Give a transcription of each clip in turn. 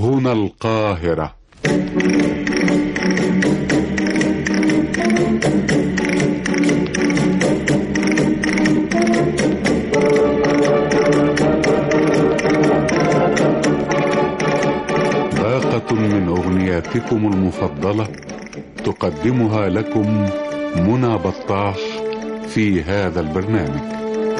هنا القاهرة باقة من أغنياتكم المفضلة تقدمها لكم منى بطاح في هذا البرنامج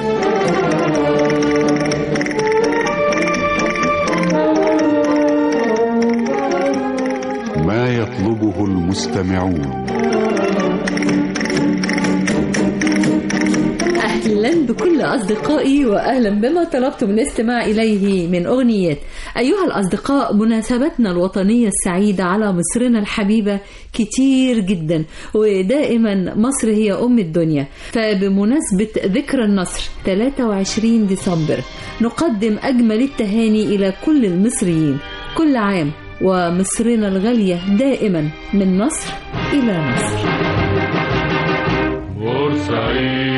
ما يطلبه المستمعون أهلا بكل أصدقائي وأهلا بما طلبتم الاستماع إليه من أغنيات أيها الأصدقاء مناسبتنا الوطنية السعيدة على مصرنا الحبيبة كتير جدا ودائما مصر هي أم الدنيا فبمناسبة ذكرى النصر 23 ديسمبر نقدم أجمل التهاني إلى كل المصريين كل عام ومصرنا الغالية دائما من نصر إلى نصر بورسعيد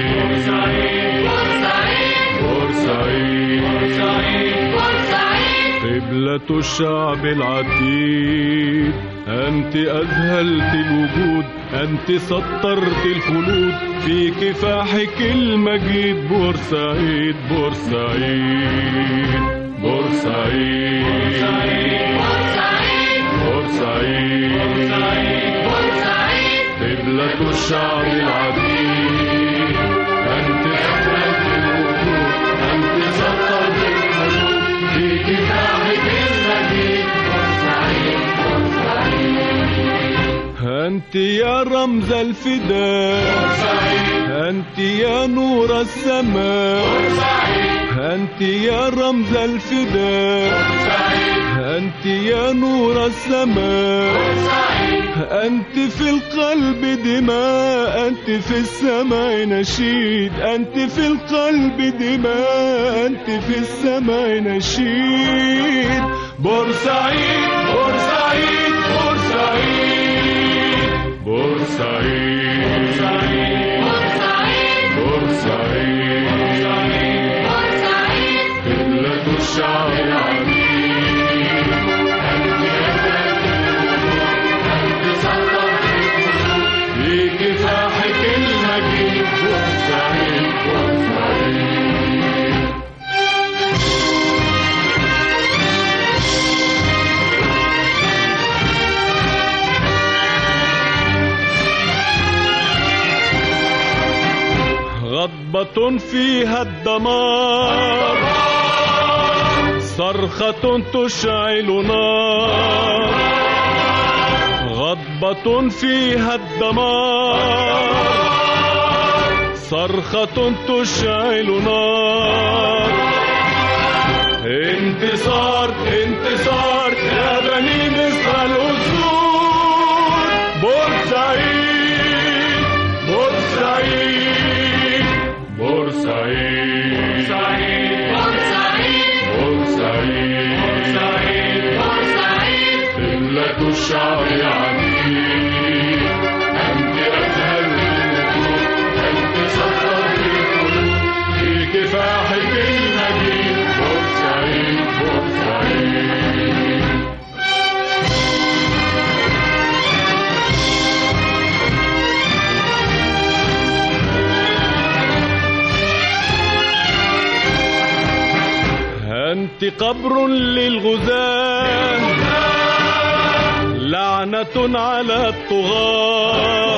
بورسعيد بورسعيد قبلة الشعب العتيد أنت أذهلت الوجود أنت سطرت الخلود في كفاحك المجيد بورسعيد بورسعيد بورسعيد بورسعيد قبلة الشعب العتيد أنت أذهلت الوجود أنت سطرت الخلود في كفاحك المجيد أنت يا رمز الفداء أنت يا نور السماء أنت يا رمز الفداء أنت يا نور السماء أنت في القلب دماء أنت في السماء نشيد أنت في القلب دماء أنت في السماء نشيد بورسعيد بورسعيد بورسعيد بورسعيد بورسعيد قبلة الشعب العميد أنت أنت سطرت في كفاحك المجيد بورسعيد بورسعيد غضبة فيها الدمار صرخة تشعل نار غضبة فيها الدمار صرخة تشعل نار انتصار انتصار يا بني مصر الأسود بورسعيد بورسعيد بورسعيد بورسعيد بورسعيد قبلة الشعب العميد أنت أزهر الوجود أنت سطرت القلوب في كفاحك المجيد بورسعيد بورسعيد أنت قبر للغزاة لعنة على الطغاة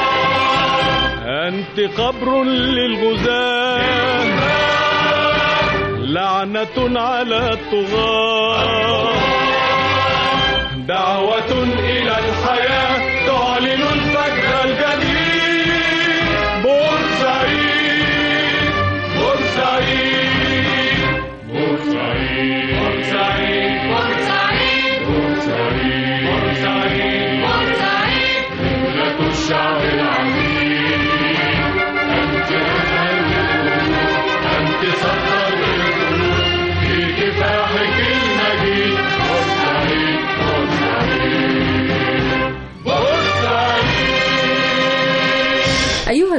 أنت قبر للغزاة لعنة على الطغاة دعوة إلى الحياة تعلن الفجر الجديد بورسعيد بورسعيد بورسعيد بورسعيد بورسعيد بورسعيد قبلة الشعب العميد أنت أزهر القلوب أنت سطر القلوب في كفاحك المجيد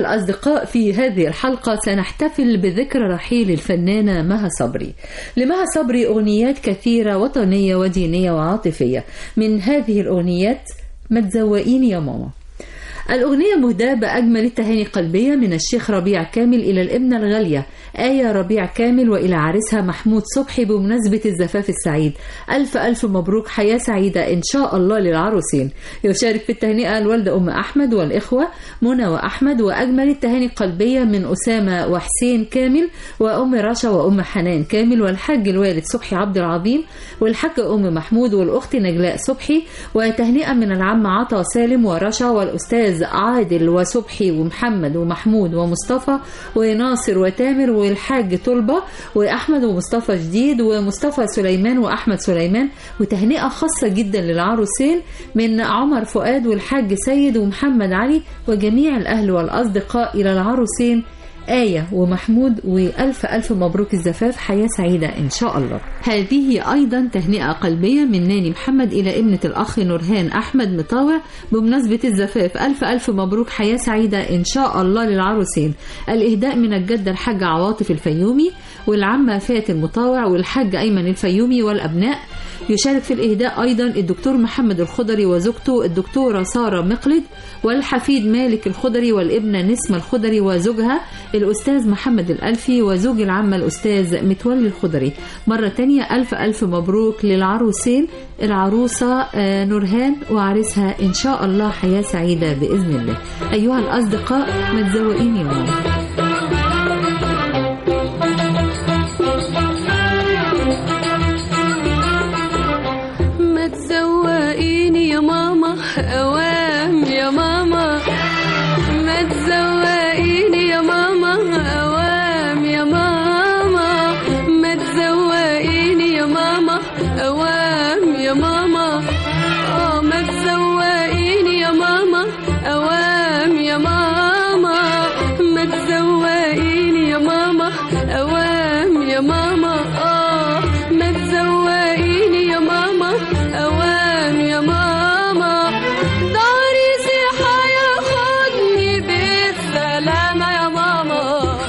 الأصدقاء في هذه الحلقة سنحتفل بذكرى رحيل الفنانة مها صبري لمها صبري أغنيات كثيرة وطنية ودينية وعاطفية من هذه الأغنيات ما تزوقيني يا ماما الأغنية مهداة بأجمل التهاني قلبية من الشيخ ربيع كامل إلى الابنة الغالية آية ربيع كامل وإلى عريسها محمود صبحي بمناسبة الزفاف السعيد ألف ألف مبروك حياة سعيدة إن شاء الله للعروسين يشارك في التهنئة الوالدة أم أحمد والإخوة منى وأحمد وأجمل التهاني القلبية من أسامة وحسين كامل وأم رشا وأم حنان كامل والحاج الوالد صبحي عبد العظيم والحاج أم محمود والأخت نجلاء صبحي وتهنئة من العم عطا سالم ورشا والأستاذ عادل وصبحي ومحمد ومحمود ومصطفى وناصر وتامر والحاج طلبة وأحمد ومصطفى جديد ومصطفى سليمان وأحمد سليمان وتهنئة خاصة جدا للعروسين من عمر فؤاد والحاج سيد ومحمد علي وجميع الأهل والأصدقاء إلى العروسين آية ومحمود وألف ألف مبروك الزفاف حياة سعيدة إن شاء الله هذه أيضا تهنئة قلبية من ناني محمد إلى ابنة الأخ نورهان أحمد مطاوع بمناسبة الزفاف ألف ألف مبروك حياة سعيدة إن شاء الله للعروسين الإهداء من الجدة الحاجة عواطف الفيومي والعمة فات المطاوع والحاج أيمن الفيومي والأبناء يشارك في الإهداء أيضا الدكتور محمد الخضري وزوجته الدكتورة سارة مقلد والحفيد مالك الخضري والابنة نسمة الخضري وزوجها الأستاذ محمد الألفي وزوج العمة الأستاذ متولي الخضري مرة تانية ألف ألف مبروك للعروسين العروسة آه، نورهان وعريسها إن شاء الله حياة سعيدة بإذن الله أيها الأصدقاء ما تزوقيني يا ماما ما تزوقيني يا ماما اوام يا ماما ما تزوقيني يا ماما اوام يا ماما ما تزوقيني يا ماما اوام يا ماما اه ما تزوقيني يا ماما اوام يا ماما ما تزوقيني يا ماما اوام يا ماما اه ما تزوقيني يا ماما اوام يا ماما ده عريسي هياخدني بالسلامة يا ماما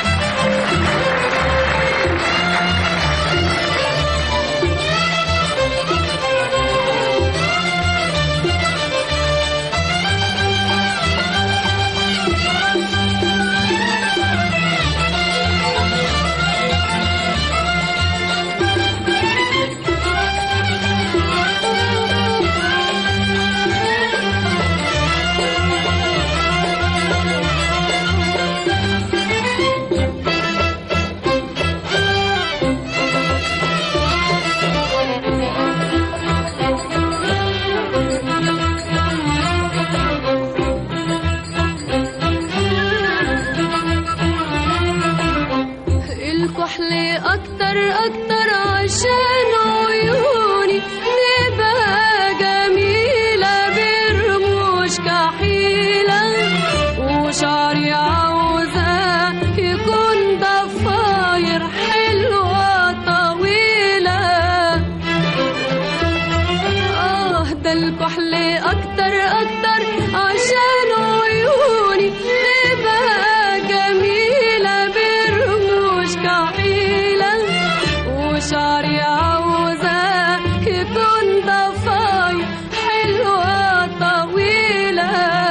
الكحل اكتر اكتر عشان عيوني نبقى جميلة برموش كحيلة وشعري عاوزة يكون ضفاير حلوة طويلة آه ده الكحل أكتر أكتر عشان عيوني نبقى جميلة برموش كحيلة وشعري عاوزة يكون ضفاير حلوة طويلة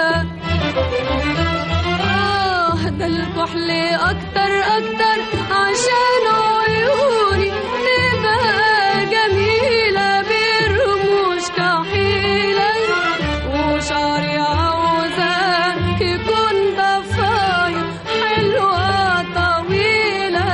آه ده الكحل أكتر أكتر عشان عيوني نبقى جميلة برموش كحيلة وشعري عاوزة يكون ضفاير حلوة طويلة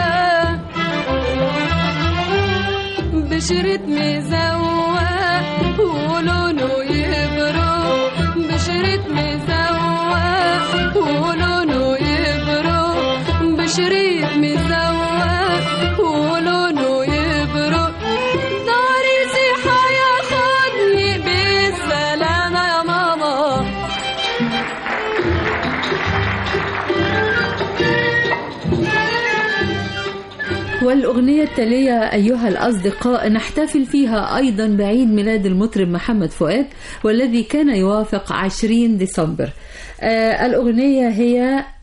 بشرة مزوق ولونه يبرق بشرة مزوق ولونه يبرق بشرة مزوق ولونه يبرق ده عريسي هياخدني بالسلامة يا ماما والأغنية التالية أيها الأصدقاء نحتفل فيها أيضا بعيد ميلاد المطرب محمد فؤاد والذي كان يوافق 20 ديسمبر آه الأغنية هي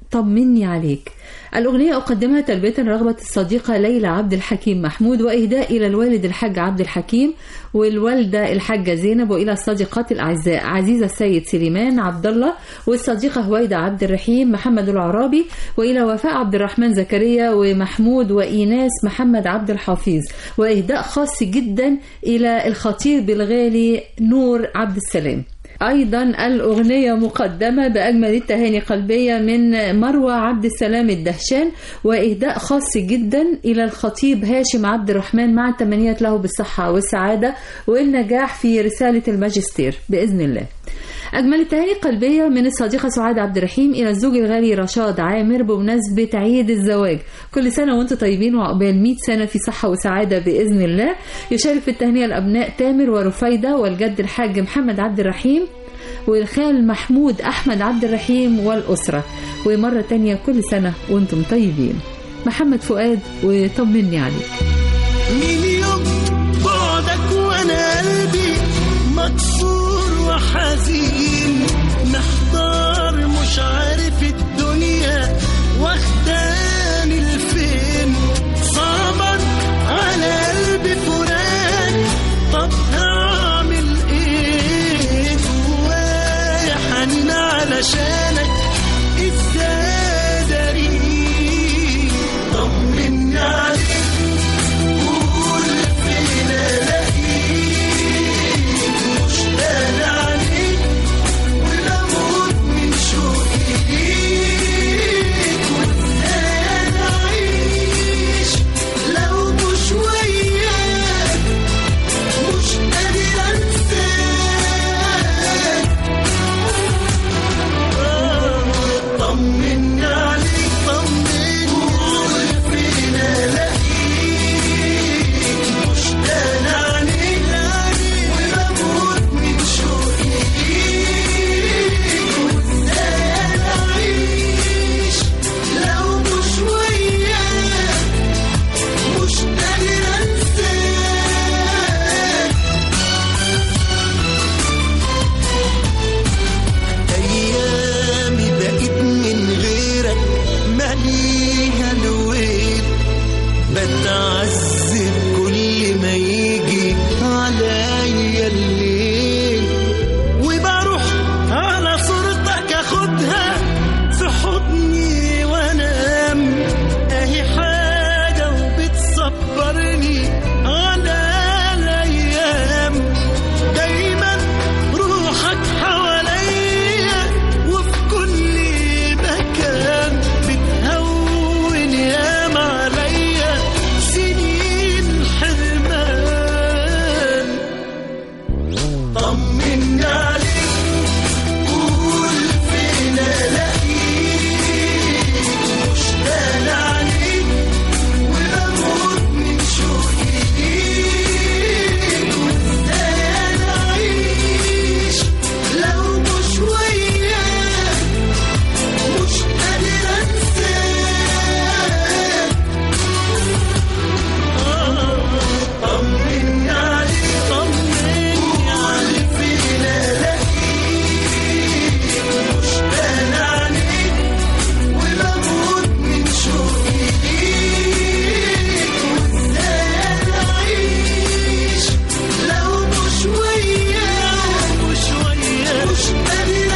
طمني عليك الأغنية أقدمها تلبية رغبة الصديقة ليلى عبد الحكيم محمود وإهداء إلى الوالد الحاج عبد الحكيم والوالدة الحاجة زينب وإلى الصديقات الأعزاء عزيزة السيد سليمان عبد الله والصديقة هويدة عبد الرحيم محمد العرابي وإلى وفاء عبد الرحمن زكريا ومحمود وإيناس محمد عبد الحفيظ وإهداء خاص جدا إلى الخطيب الغالي نور عبد السلام أيضا الأغنية مقدمة بأجمل التهاني قلبية من مروة عبد السلام الدهشان وإهداء خاص جدا إلى الخطيب هاشم عبد الرحمن مع التمنيات له بالصحة والسعادة والنجاح في رسالة الماجستير بإذن الله أجمل التهاني قلبية من الصديقة سعاد عبد الرحيم إلى الزوج الغالي رشاد عامر بمناسبة عيد الزواج كل سنة وأنتم طيبين وعقبال 100 سنة في صحة وسعادة بإذن الله يشارك في التهنئة الأبناء تامر ورفيدة والجد الحاج محمد عبد الرحيم والخال محمود أحمد عبد الرحيم والأسرة ومرة تانية كل سنة وأنتم طيبين محمد فؤاد وطمني عليك من يوم بعدك وانا قلبي مكسور وحزين محتار مش عارف الدنيا واخداني لفين صعبا على قلبي فراق طب هعمل ايه جوايا حنين علشانك ازاي اداريك طمني عليك قول فين الاقيك مشتاق عليك وبموت من شوقي ليك وازاي انا اعيش لو مش وياك مش قادر انساك طمني عليك طمني قول فين الاقيك مشتاق عليك وبموت من شوقي ليك وازاي انا اعيش لو مش وياك مش قادر انساك ايامي بقيت من غيرك ماليها الويل بتعذب كل ما يجي عليا الليل وبروح على صورتك اخدها في حضني وانام اهي حاجه وبتصبرني على الايام دايما روحك حواليا وفي كل مكان بتهون ياما عليا سنين حرمان طمني عليك قول فين الاقيك مشتاق عليك وبموت من شوقي ليك وازاي انا اعيش لو مش وياك مش قادر انساك طمني عليك طمني عليك فين الاقيك مشتاق عليك وبموت من شوقي ليك وازاي انا اعيش لو مش وياك مش وياك مش قادر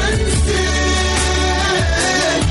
انساك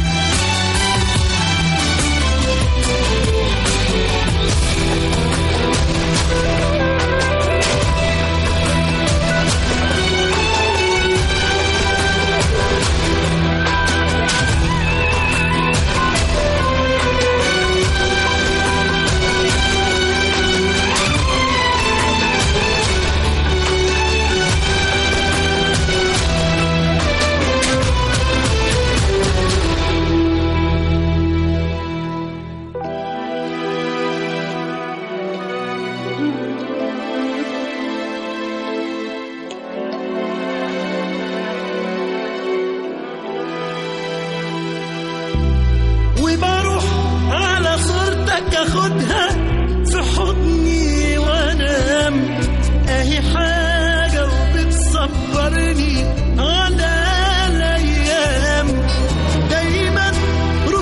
وبروح على صورتك اخدها في حضني وانام اهي حاجة وبتصبرني على الايام دايما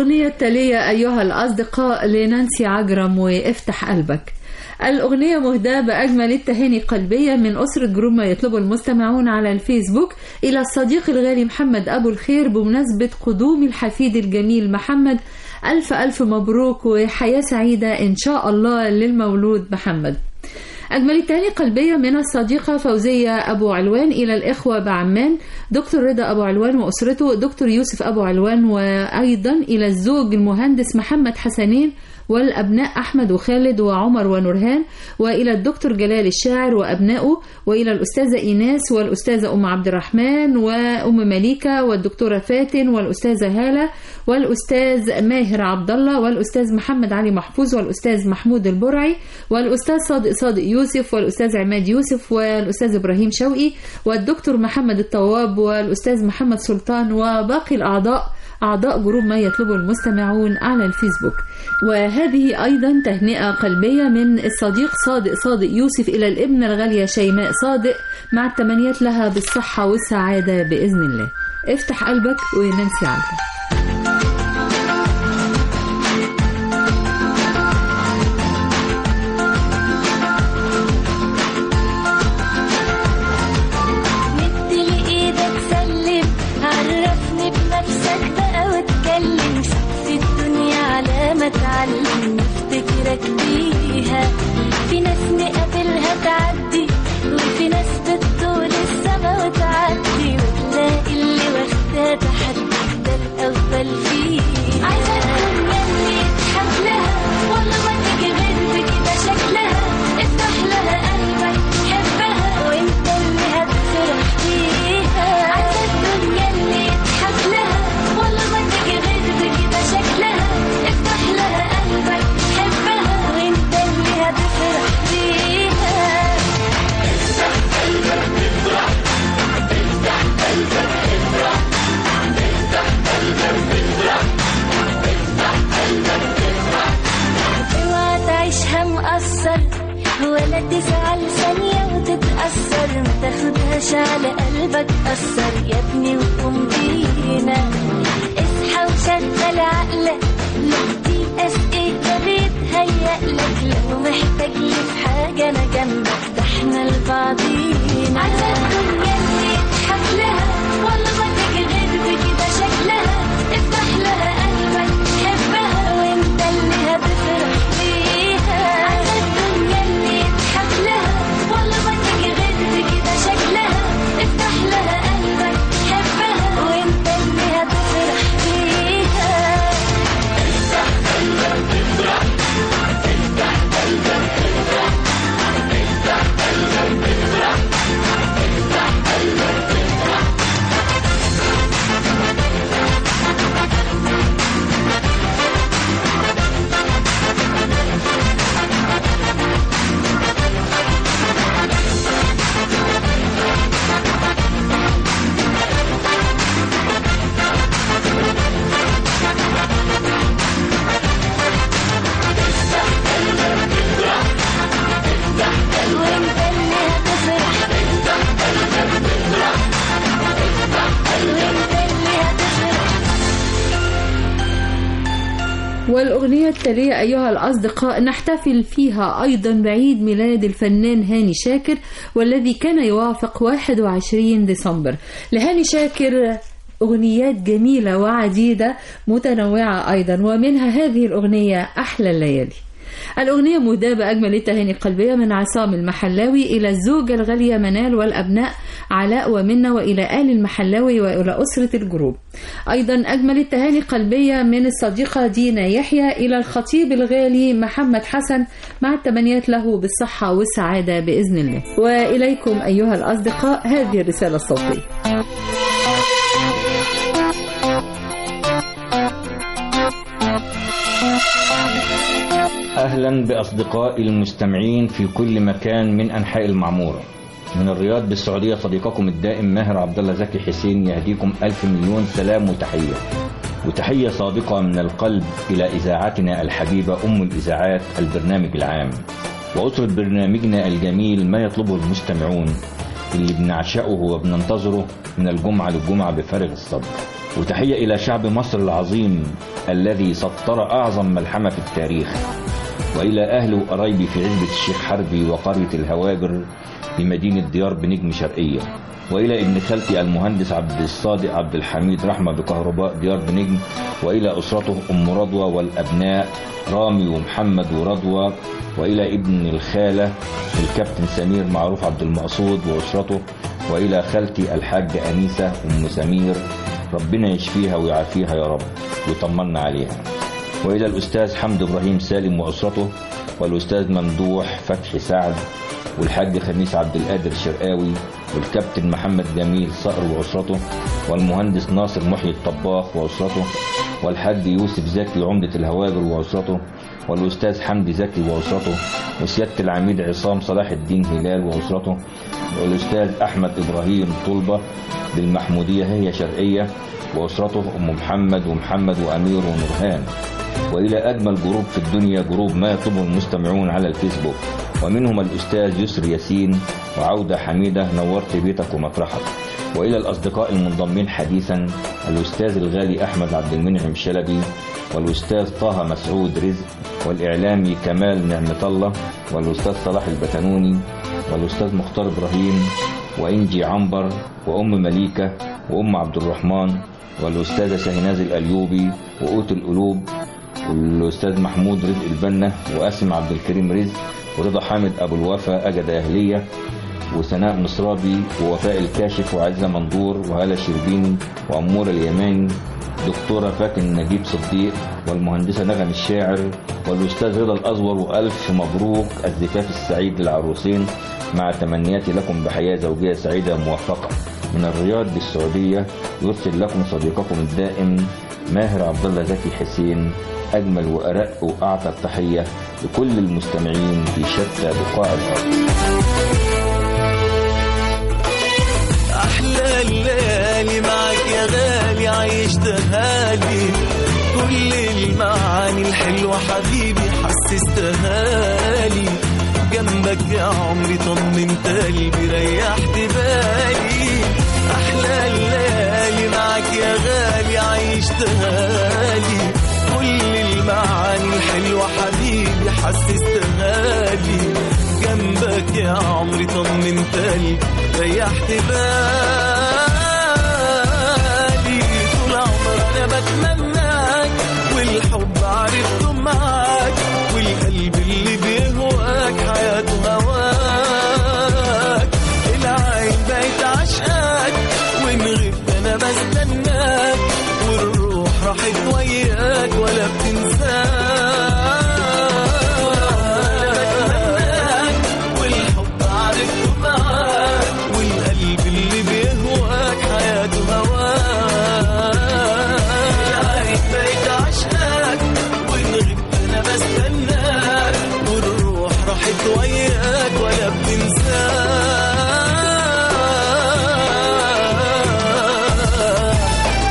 الأغنية التالية أيها الأصدقاء لنانسي عجرم وافتح قلبك الأغنية مهداة بأجمل التهاني قلبية من أسرة جروب ما يطلبه المستمعون على الفيسبوك إلى الصديق الغالي محمد أبو الخير بمناسبة قدوم الحفيد الجميل محمد ألف ألف مبروك وحياة سعيدة إن شاء الله للمولود محمد أجمل التهاني قلبية من الصديقة فوزية أبو علوان إلى الإخوة بعمان دكتور رضا أبو علوان وأسرته دكتور يوسف أبو علوان وأيضا إلى الزوج المهندس محمد حسنين والأبناء أحمد وخالد وعمر ونورهان وإلى الدكتور جلال الشاعر وأبنائه وإلى الأستاذة إيناس والأستاذة أم عبد الرحمن وأم مليكة والدكتورة فاتن والأستاذة هالة والأستاذ ماهر عبد الله والأستاذ محمد علي محفوظ والأستاذ محمود البرعي والأستاذ صادق صادق يوسف والأستاذ عماد يوسف والأستاذ إبراهيم شوقي والدكتور محمد الطواب والأستاذ محمد سلطان وباقي الأعضاء أعضاء جروب ما يطلبه المستمعون على الفيسبوك وهذه أيضا تهنئة قلبية من الصديق صادق صادق يوسف إلى الابنة الغالية شيماء صادق مع التمنيات لها بالصحة والسعادة بإذن الله افتح قلبك وننسي عنها مد لي ايدك سلم عرفني بنفسك بقى واتكلم شوف الدنيا على ما تعلم نفتكرك بيها في ناس نقابلها تعدي وفي ناس بتطول السما وتعدي وتلاقي اللي واخداه تحدي ده الاول فيها عايزه الدنيا اللي يضحك لها والله ما تيجي غير بكده شكلها افتح لها قلبك حبها وانت اللي هتفرح فيها عايزه الدنيا اللي يضحك لها والله ما تيجي غير بكده شكلها افتح لها قلبك حبها وانت اللي هتفرح فيها اوعى تعيشها مقصر ولا تزعل ثانية وتتأثر ما تاخدهاش على قلبك أثر يا ابني وقوم بينا اصحى وشغل عقلك لو دي أسئلة بيتهيألك لو محتاج لي في حاجة أنا جنبك ده احنا لبعضينا عايزة الدنيا اللي يضحك لها والله ما تيجي غير بكده شكلها افتح لها قلبك حبها وانت اللي هتفرح فيها عايزة الدنيا اللي يضحك لها والله ما تيجي غير بكده شكلها افتح لها قلبك حبها وانت اللي هتفرح فيها وانت اللي هتفرح وانت اللي هتفرح والأغنية التالية أيها الأصدقاء نحتفل فيها أيضا بعيد ميلاد الفنان هاني شاكر والذي كان يوافق 21 ديسمبر لهاني شاكر أغنيات جميلة وعديدة متنوعة أيضا ومنها هذه الأغنية أحلى الليالي الأغنية مهداة بأجمل التهاني القلبية من عصام المحلاوي إلى الزوجة الغالية منال والأبناء علاء ومنة وإلى آل المحلاوي وإلى أسرة الجروب أيضا أجمل التهاني قلبية من الصديقة دينا يحيى إلى الخطيب الغالي محمد حسن مع التمنيات له بالصحة والسعادة بإذن الله وإليكم أيها الأصدقاء هذه الرسالة الصوتية أهلا بأصدقائي المستمعين في كل مكان من أنحاء المعمورة من الرياض بالسعودية صديقكم الدائم ماهر عبد الله زكي حسين يهديكم ألف مليون سلام وتحية وتحية صادقة من القلب إلى إذاعتنا الحبيبة أم الإذاعات البرنامج العام وأسرة برنامجنا الجميل ما يطلبه المستمعون اللي بنعشقه وبننتظره من الجمعة للجمعة بفارغ الصبر وتحية إلى شعب مصر العظيم الذي سطر أعظم ملحمة في التاريخ وإلى أهل وقرايبي في عزبة الشيخ حربي وقرية الهواجر بمدينة ديار بنجم شرقية وإلى ابن خالتي المهندس عبد الصادق عبد الحميد رحمة بكهرباء ديار بنجم وإلى أسرته أم رضوى والأبناء رامي ومحمد ورضوى وإلى ابن الخالة الكابتن سمير معروف عبد المقصود وأسرته وإلى خالتي الحاجة أنيسة أم سمير ربنا يشفيها ويعافيها يا رب ويطمنا عليها وإلى الأستاذ حمد إبراهيم سالم وأسرته والأستاذ ممدوح فتحي سعد والحاج خميس عبد القادر الشرقاوي والكابتن محمد جميل صقر وأسرته والمهندس ناصر محيي الطباخ وأسرته والحاج يوسف زكي عمدة الهواجر وأسرته والأستاذ حمدي زكي وأسرته وسيادة العميد عصام صلاح الدين هلال وأسرته والأستاذ أحمد إبراهيم طلبة بالمحمودية هي شرقية وأسرته أم محمد ومحمد وأمير ونورهان وإلى أجمل جروب في الدنيا جروب ما يطلبه المستمعون على الفيسبوك ومنهم الأستاذ يسر ياسين وعودة حميدة نورت بيتك ومطرحك وإلى الأصدقاء المنضمين حديثا الأستاذ الغالي أحمد عبد المنعم شلبي والأستاذ طه مسعود رزق والإعلامي كمال نعمة الله والأستاذ صلاح البتنوني والأستاذ مختار إبراهيم وإنجي عنبر وأم مليكة وأم عبد الرحمن والأستاذة شاهناز الأليوبي وقوت القلوب والأستاذ محمود رزق البنا وقاسم عبد الكريم رزق ورضا حامد أبو الوفا أجد أهلية وسناء مصرابي ووفاء الكاشف وعزة منظور وهالة شربيني وأمورة اليماني دكتورة فاتن نجيب صديق والمهندسة نغم الشاعر والأستاذ رضا الأزور وألف مبروك الزفاف السعيد للعروسين مع تمنياتي لكم بحياة زوجية سعيدة موفقة من الرياض بالسعودية يرسل لكم صديقكم الدائم ماهر عبد الله زكي حسين أجمل وأرق وأعطى التحية لكل المستمعين في شتى بقاع الأرض أحلى الليالي معك يا غالي عيشتها لي كل المعاني الحلوة حبيبي حسستها لي جنبك يا عمري طمنت قلبي ريحت بالي أحلى الليالي معك يا غالي عيشتها لي كل المعاني الحلوة حبيبي حسستها لي جنبك يا عمري طمنت قلبي ريحت بالي طول عمر انا بتمناك والحب عرفته معاك والقلب اللي بيهواك حياته هواك العين بقت عشقاك وان غبت انا بستناك والروح راحت وياك ولا بتنساك والحب عرفته معاك والقلب اللي بيهواك حياته هواك العين بقت عشقاك وان غبت انا بستناك والروح راحت وياك ولا بتنساك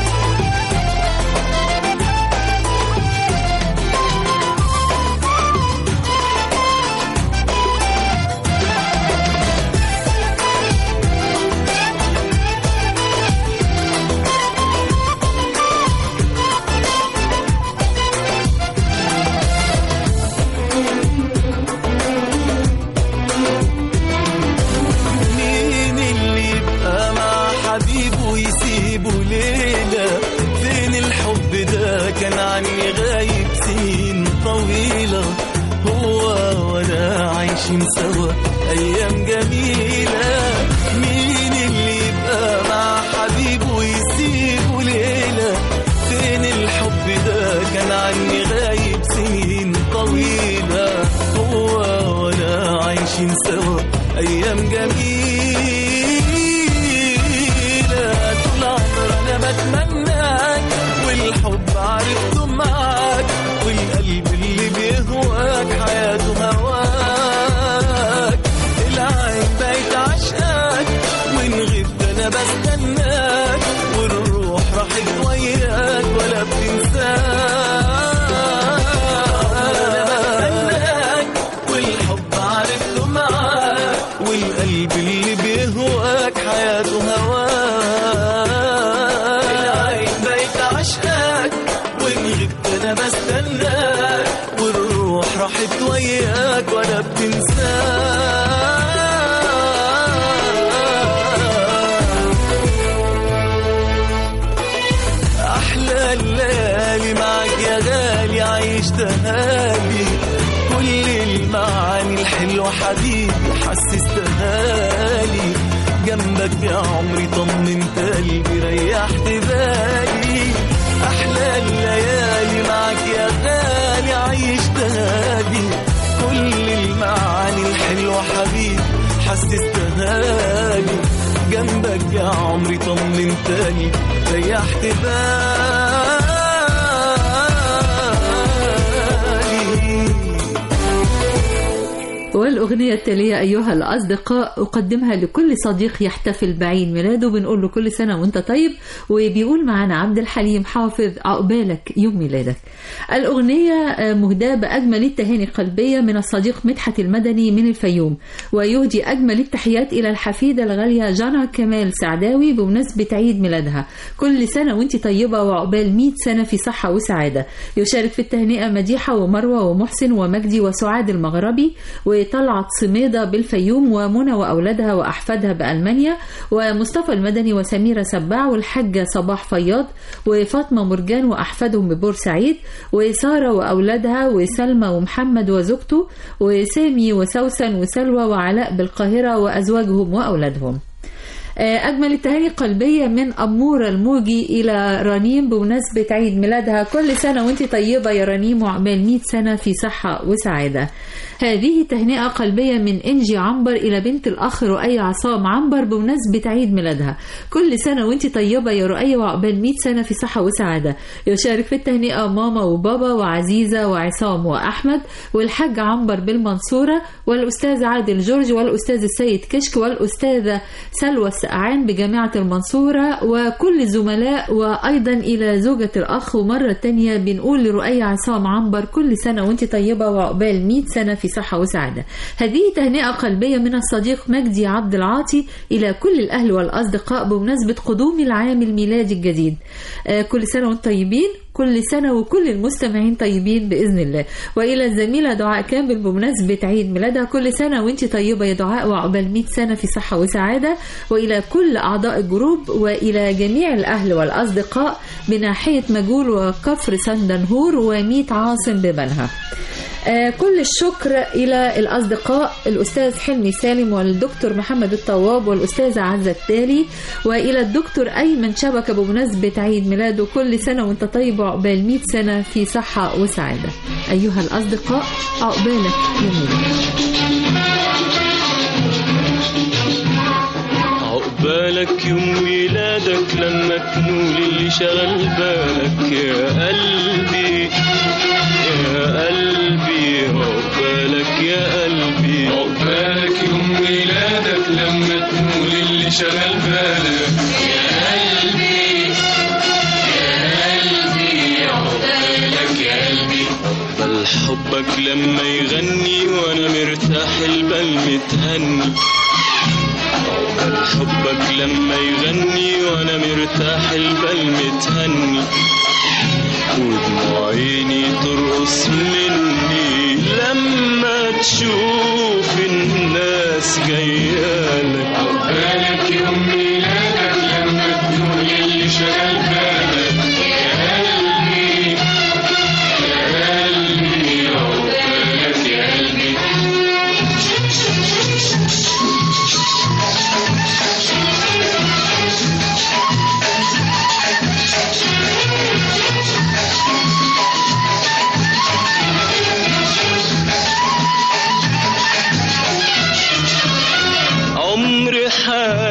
مين اللي يبقى مع حبيبه يسيبه ليلة فين الحب ده كان عني غايب سنين طويلة هو وانا عايشين سوا ايام جميلة مين اللي يبقى مع حبيبه يسيبه ليلة فين الحب ده كان عني غايب سنين طويلة هو وانا عايشين سوا ايام جميلة طول عمر انا بتمناك والحب عرفته معاك والقلب اللي بيهواك حياته هواك العين بقت عشقاك وان غبت انا بستناك والروح راحت وياك ولا بتنساك والحب عرفته معاك والقلب اللي حبيبي حسستها لي جنبك يا عمري طمنت قلبي ريحت بالي احلى الليالي معك يا غالي عيشتها لي كل المعاني الحلوه حبيبي حسستها لي جنبك يا عمري طمنت قلبي ريحت بالي والأغنية التالية أيها الأصدقاء أقدمها لكل صديق يحتفل بعيد ميلاده بنقول له كل سنة وأنت طيب وبيقول معنا عبد الحليم حافظ عقبالك يوم ميلادك الأغنية آه، مهداة بأجمل التهاني القلبية من الصديق مدحت المدني من الفيوم ويهدي أجمل التحيات إلى الحفيدة الغالية جانا كمال سعداوي بمناسبة عيد ميلادها كل سنة وأنت طيبة وعقبال 100 سنة في صحة وسعادة يشارك في التهنئة مديحة ومروة ومحسن ومجدي وسعاد المغربي وطلعت صميدة بالفيوم ومنى وأولادها وأحفادها بألمانيا ومصطفى المدني وسميرة سباع والحاجة صباح فياض وفاطمة مرجان وأحفادهم ببورسعيد وسارة وأولادها وسلمى ومحمد وزوجته وسامي وسوسن وسلوى وعلاء بالقاهرة وأزواجهم وأولادهم أجمل التهاني القلبية من أمورة الموجي إلى رنيم بمناسبة عيد ميلادها كل سنة وانت طيبة يا رنيم وعقبال 100 سنة في صحة وسعادة هذه تهنئة قلبية من إنجي عنبر إلى بنت الأخ رؤية عصام عنبر بمناسبة عيد ميلادها كل سنة وانت طيبة يا رؤية وعقبال 100 سنة في صحة وسعادة يشارك في التهنئة ماما وبابا وعزيزة وعصام وأحمد والحاج عنبر بالمنصورة والأستاذ عادل جورج والأستاذ السيد كشك والأستاذة سلوى السقعان بجامعة المنصورة وكل الزملاء وأيضا إلى زوجة الأخ ومرة تانية بنقول لرؤية عصام عنبر كل سنة وانت طيبة وعقبال 100 سنة في صحة وسعادة هذه تهنئة قلبية من الصديق مجدي عبد العاطي إلى كل الأهل والأصدقاء بمناسبة قدوم العام الميلادي الجديد آه، كل سنة وانتم طيبين كل سنة وكل المستمعين طيبين بإذن الله وإلى الزميلة دعاء كامل بمناسبة عيد ميلادها كل سنة وانت طيبة يا دعاء وعقبال 100 سنة في صحة وسعادة وإلى كل أعضاء الجروب وإلى جميع الأهل والأصدقاء بناحية مجول وكفر سندنهور وميت عاصم ببنها آه، كل الشكر إلى الأصدقاء الأستاذ حلمي سالم والدكتور محمد الطواب والأستاذة عزة التالي وإلى الدكتور أيمن شبكة بمناسبة عيد ميلاده كل سنة وانت طيب وعقبال 100 سنة في صحة وسعادة أيها الأصدقاء عقبالك يوم ميلادك عقبالك يوم ميلادك لما تنول اللي شغل بالك يا قلبي يا قلبي عقبالك يا قلبي عقبالك يوم ميلادك لما تنول اللي شغل بالك يا قلبي يا قلبي عقبالك يا قلبي عقبال حبك لما يغني وانا مرتاح البال متهني عقبال حبك لما يغني وانا مرتاح البال متهني ودموع عيني ترقص مني لما تشوف الناس جايالك عقبالك يوم ميلادك لما تقول اللي شغال بالك يا قلبي يا قلبي عقبالك يا قلبي عمر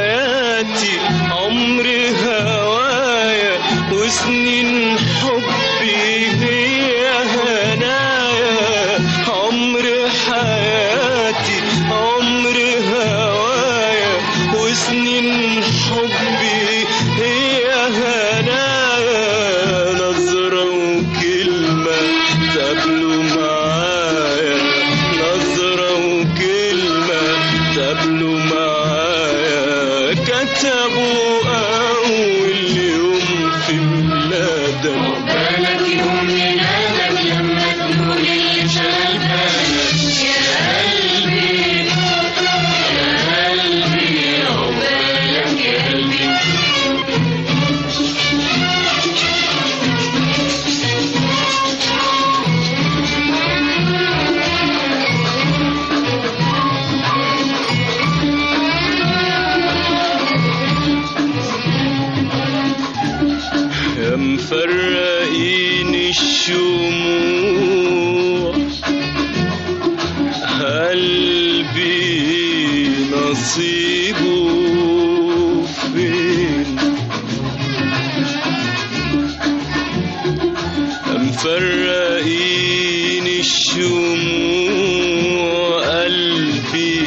مفرقين الشموع قلبي نصيبه فين مفرقين الشموع قلبي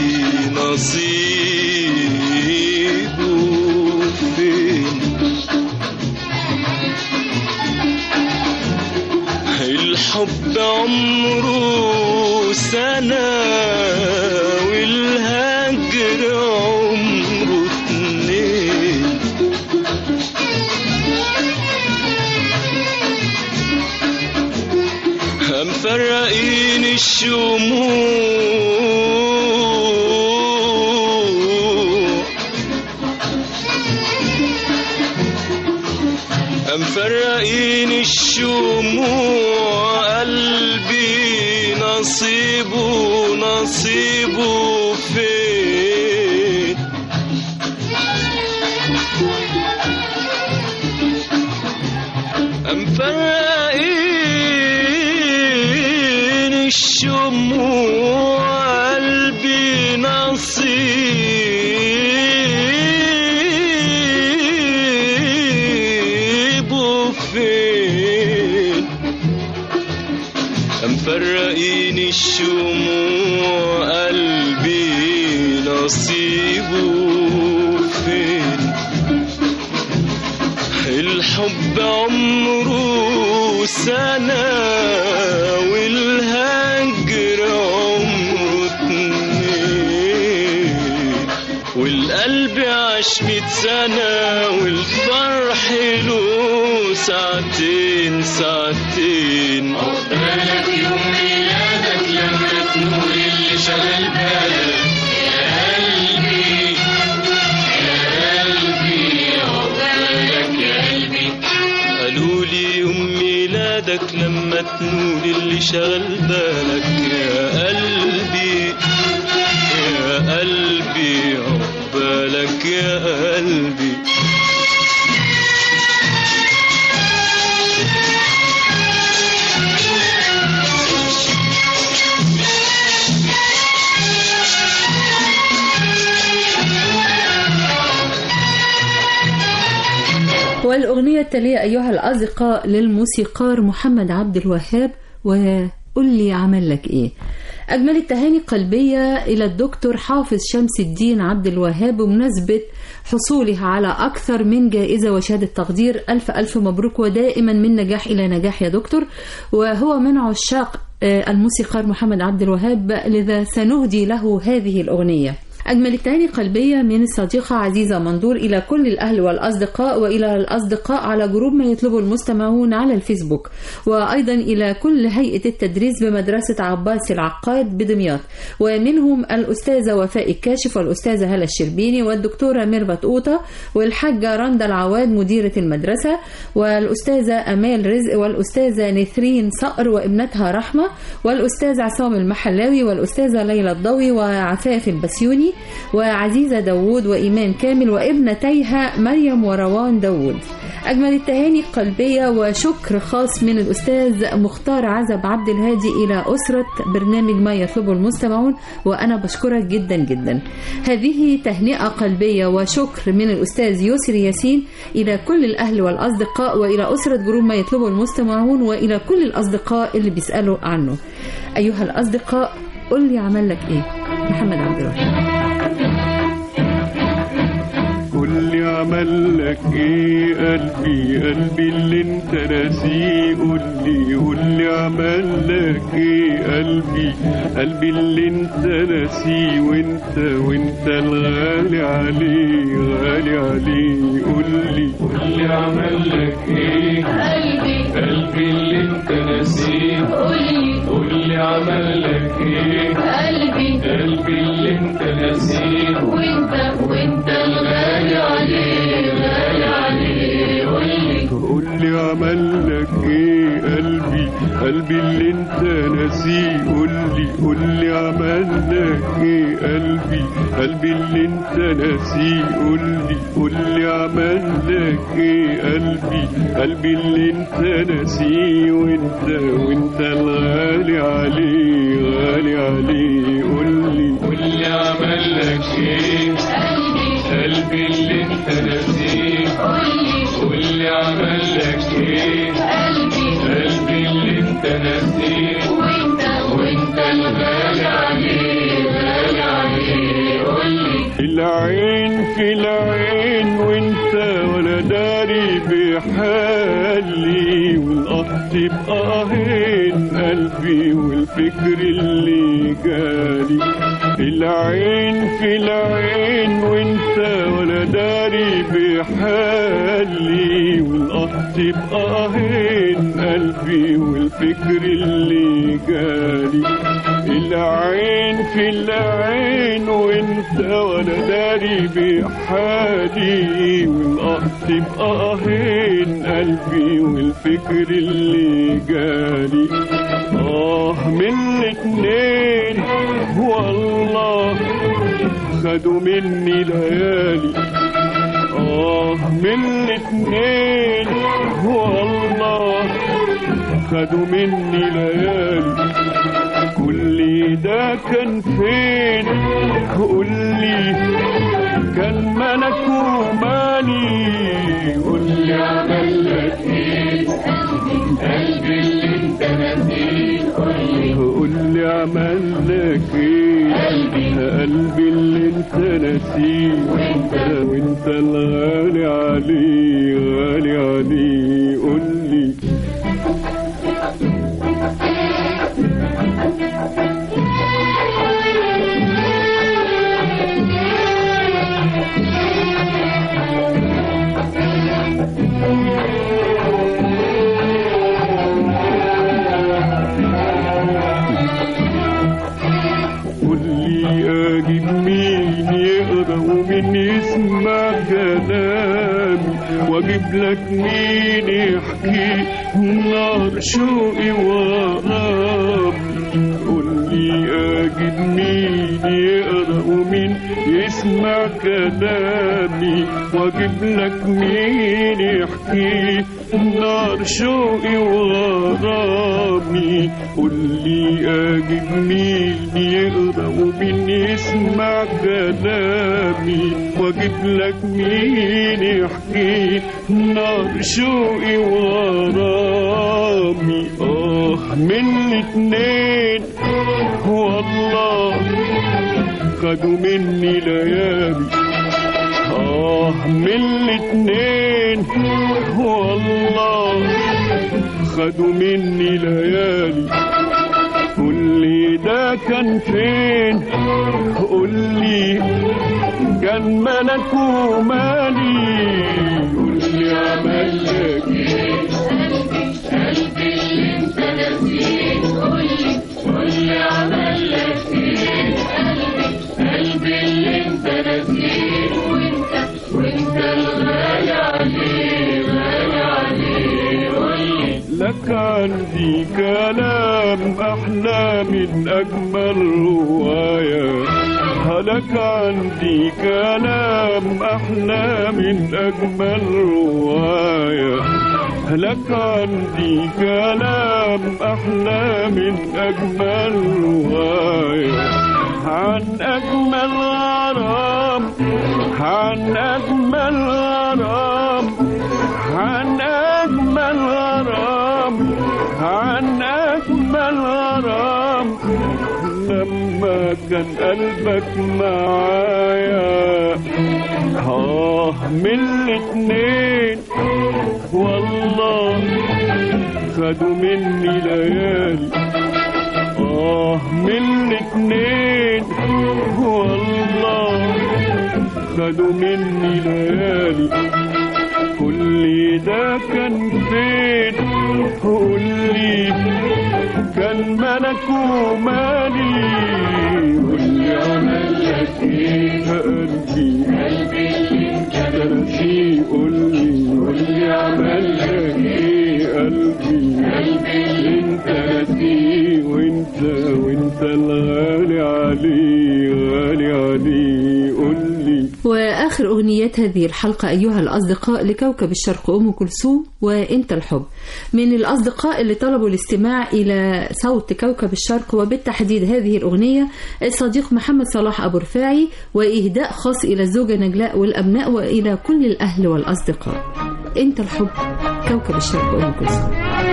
نصيبه فين الحب عمره سنة والهجر عمره اتنين مفرقين الشموع مفرقين الشموع قلبي نصيبه نصيبه فين مفرقين الشموع قلبي نصيبه فين مفرقين الشموع قلبي نصيبه فين الحب عمره سنة والهجر عمره اتنين والقلب عاش ميت سنة والفرح له ساعتين ساعتين عقبالك يوم ميلادك لما تنور اللي شغل بالك يا قلبي يا قلبي عقبالك يا قلبي قالوا لي يوم ميلادك لما تنول اللي شغل بالك يا قلبي يا قلبي عقبالك يا قلبي والأغنية التالية أيها الأصدقاء للموسيقار محمد عبد الوهاب وقل لي عمل لك إيه أجمل التهاني قلبية إلى الدكتور حافظ شمس الدين عبد الوهاب بمناسبة حصوله على أكثر من جائزة وشهادة تقدير ألف ألف مبروك ودائما من نجاح إلى نجاح يا دكتور وهو من عشاق آه، الموسيقار محمد عبد الوهاب لذا سنهدي له هذه الأغنية أجمل التهاني قلبية من الصديقة عزيزة مندور إلى كل الأهل والأصدقاء وإلى الأصدقاء على جروب ما يطلبه المستمعون على الفيسبوك وأيضا إلى كل هيئة التدريس بمدرسة عباس العقاد بدمياط ومنهم الأستاذة وفاء الكاشف والأستاذة هلا الشربيني والدكتورة ميرفت أوطة والحاجة رندا العواد مديرة المدرسة والأستاذة أمال رزق والأستاذة نثرين صقر وابنتها رحمة والأستاذ عصام المحلاوي والأستاذة ليلى الضوي وعفاف البسيوني وعزيزة داوود وإيمان كامل وابنتيها مريم وروان داوود أجمل التهاني القلبية وشكر خاص من الأستاذ مختار عزب عبد الهادي إلى أسرة برنامج ما يطلبه المستمعون وأنا بشكرك جدا جدا هذه تهنئة قلبية وشكر من الأستاذ يسري ياسين إلى كل الأهل والأصدقاء وإلى أسرة جروب ما يطلبه المستمعون وإلى كل الأصدقاء اللي بيسألوا عنه أيها الأصدقاء قل لي عمل لك إيه محمد عبد الوهاب قول لي عمل لك ايه قلبي قلبي اللي انت ناسيه قول لي قول لي عمل لك ايه قلبي قلبي اللي انت ناسيه وانت وانت الغالي عليه غالي عليه قول لي قول لي عمل لك ايه قلبي قلبي اللي انت ناسيه قولي قول لي عمل لك ايه قلبي قلبي اللي انت ناسيه وانت وانت الغالي عليه غالي عليه قولي قول لي عمل لك ايه قلبي قلبي اللي انت ناسيه قول لي قول لي عمل لك ايه قلبي قلبي اللي انت ناسيه قول لي قول لي عمل لك ايه قلبي قلبي اللي انت ناسيه وانت وانت الغالي عليه غالي عليه قول لي قول لي عمل لك ايه قلبي اللي انت ناسيه قول لي عمل لك ايه قلبي قلبي اللي انت ناسيه وانت وانت الغالي عليه غالي عليه قول لي العين في العين وانت ولا داري بحالي والقط بقاهين قلبي والفكر اللي جالي العين في العين وانت ولا داري بحالي والقط بقاهين قلبي والفكر اللي جالي العين في العين وانت ولا داري بحالي والقط بقاهين قلبي والفكر اللي جالي اه من الاتنين والله خدوا مني ليالي اه من الاتنين والله خدوا مني ليالي كل ده كان فين قول لي كان ملك ومالي قول لي عمل لك ايه قلبي اللي انت ناسيه قول لي عمل لك ايه قلبي اللي انت ناسيه وانت وانت الغالي عليه غالي عليه قول لي قول لي اجيب مين يقرا ومين يسمع كلامي واجيب لك مين يحكي نار شوقي ورامي قول لي اجيب مين يقرا ومين يسمع كلامي واجيب لك مين يحكي نار شوقي ورامي قول لي اجيب مين يقرا ومين يسمع كلامي واجيب لك مين يحكي نار شوقي ورامي اه من الاتنين والله خدوا مني ليالي آه من الاتنين والله خدوا مني ليالي قول لي ده كان فين قول لي كان ملك ومالي قول لي عمل لك ايه قلبي اللي انت ناسيه قول لي قول لي عمل لك ايه قلبي قلبي اللي انت ناسيه وانت وانت الغالي عليه غالي عليه قول لي لك عندي كلام أحلى من أجمل رواية لك عندي كلام أحلى من أجمل رواية لك عندي كلام أحلى من أجمل رواية عن أجمل غرام عن أجمل غرام عن أجمل غرام عن أجمل غرام لما كان قلبك معايا آه من الاتنين والله خدوا مني ليالي آه من الاتنين والله خدوا مني ليالي كل ده كان فين قول لي كان ملك ومالي قول لي عمل لك ايه قلبي قلبي انت نسيه قول لي قول لي عمل لك ايه قلبي انت نسيه وانت وانت الغالي عليه غالي عليه قول لي وآخر أغنيات هذه الحلقة أيها الأصدقاء لكوكب الشرق أم كلثوم وأنت الحب من الأصدقاء اللي طلبوا الاستماع إلى صوت كوكب الشرق وبالتحديد هذه الأغنية الصديق محمد صلاح أبو رفاعي وإهداء خاص إلى الزوجة نجلاء والأبناء وإلى كل الأهل والأصدقاء أنت الحب كوكب الشرق أم كلثوم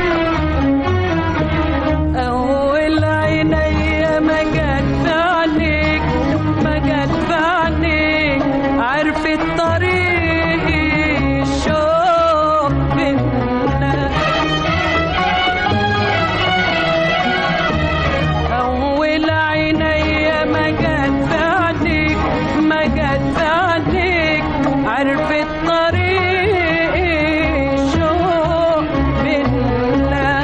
أول عيني ما جت في عينيك ما جت في عينيك عرفت طريق الشوق بينا أول عيني ما جت في عينيك ما جت في عينيك عرفت طريق الشوق بينا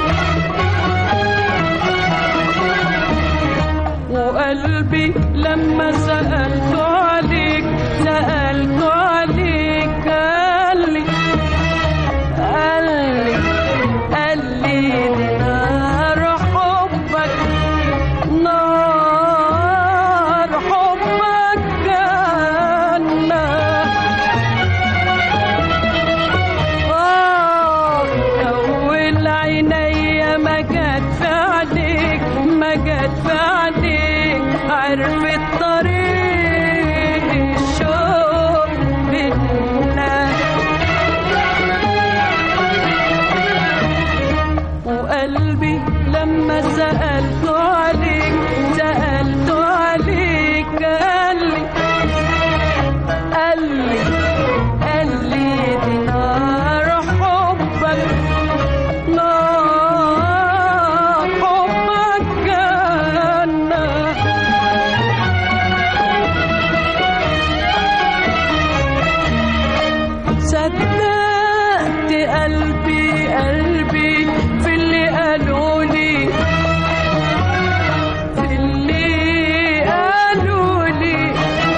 وقلبي لما سألت عليك سألت عليك قال لي قال لي قال لي نار حبك نار حبك جنة آه أول عيني ما جت في عينيك ما جت في عينيك عرفت طريق الشوق بينا وقلبي لما سألت عليك سألت عليك قال لي قال لي قال لي دي نار حبك نار حبك جنة صدقت قلبي قلبي في اللي قالوا لي في اللي قالوا لي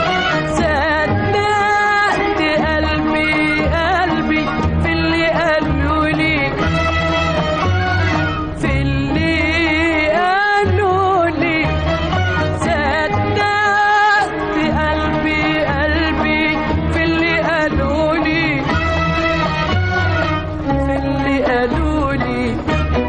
صدقت قلبي قلبي في اللي قالوا لي في اللي قالوا لي صدقت قلبي قلبي في اللي قالوا لي في اللي قالوا لي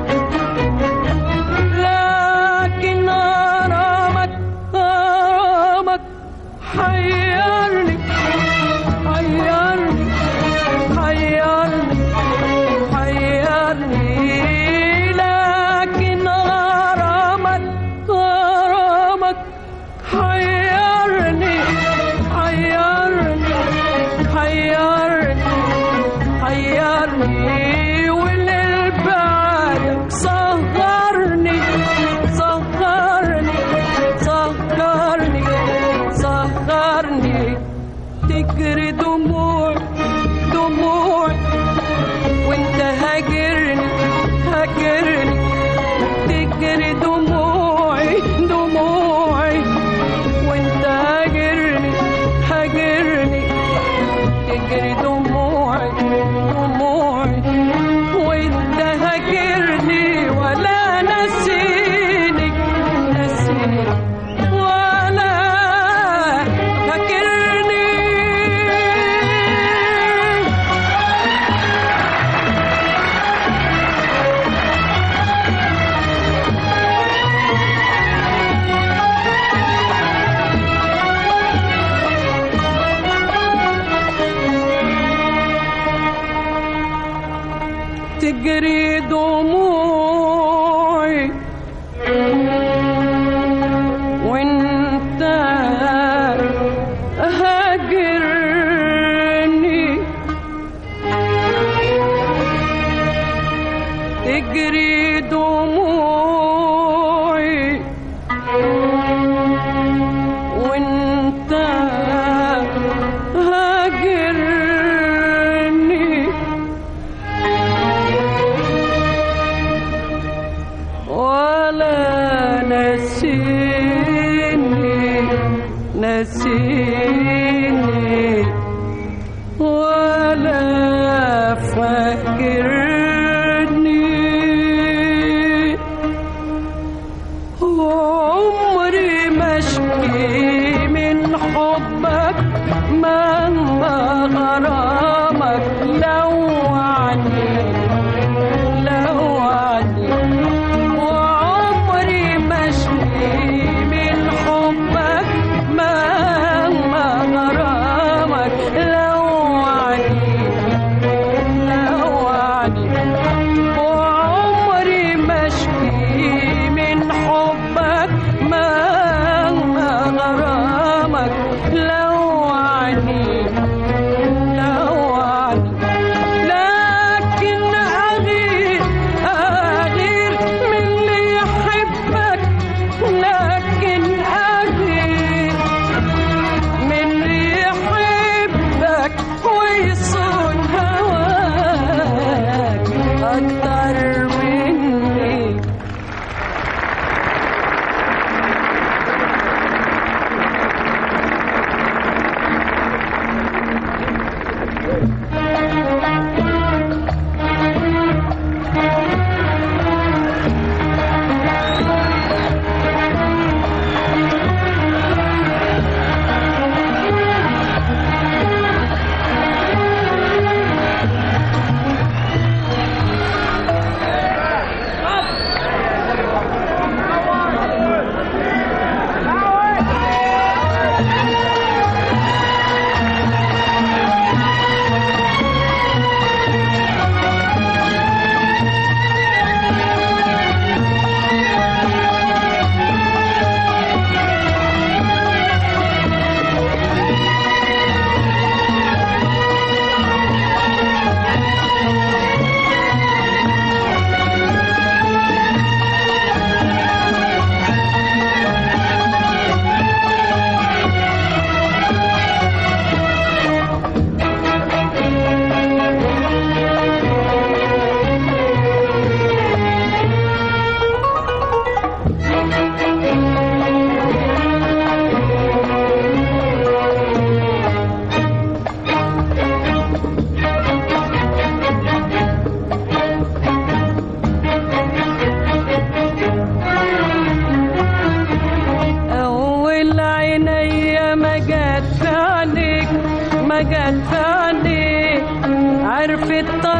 لكن غرامك غرامك حيرني حيرني حيرني حيرني لكن غرامك غرامك حيرني حيرني حيرني حيرني وللبعد صغرني صغرني صغرني صغرني تجري دموع دموع وانت هاجرني هاجرني تجري دموعي دموعي وانت هاجرني هاجرني تجري دموعي دموعي وانت هاجرني ولا نسيني نسيني ولا فاكرني تجري دموعي وانت هاجرني تجري دموعي وانت هاجرني ولا نسيني نسيني ولا فاكرني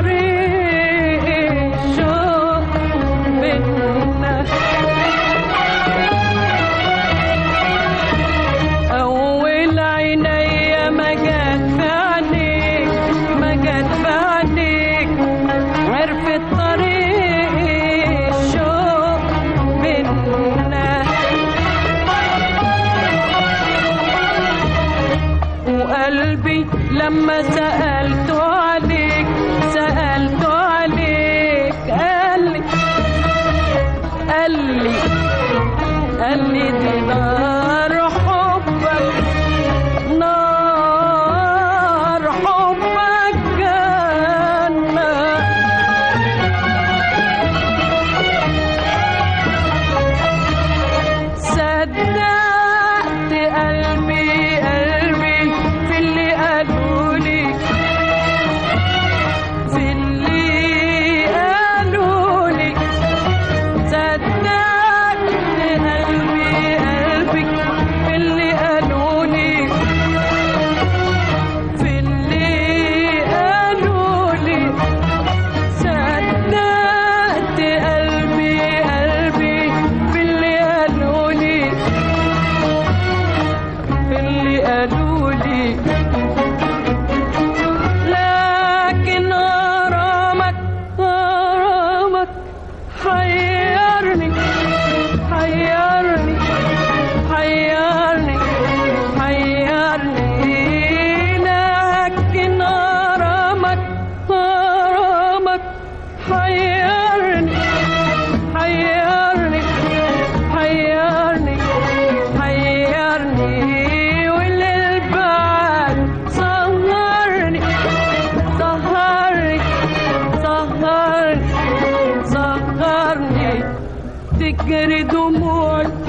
طريق الشوق بينا أول عينيا ما جت في عينيك ما جت في عينيك عرفت طريق الشوق بينا وقلبي لما سألته عليك سألته عليك قال لي قال لي قال لي دي نار حبك نار حبك جنة صدقت قلبي قلبي في اللي قالولي في اللي قالولي صدقت قلبي قلبي في اللي قالولي في اللي قالولي صدقت قلبي قلبي في اللي قالولي في اللي قالولي لكن غرامك غرامك حيرني حيرني حيرني حيرني لكن غرامك غرامك حيرني حيرني حيرني حيرني وللبعد سهرني سهرني سهرني سهرني تجري دموع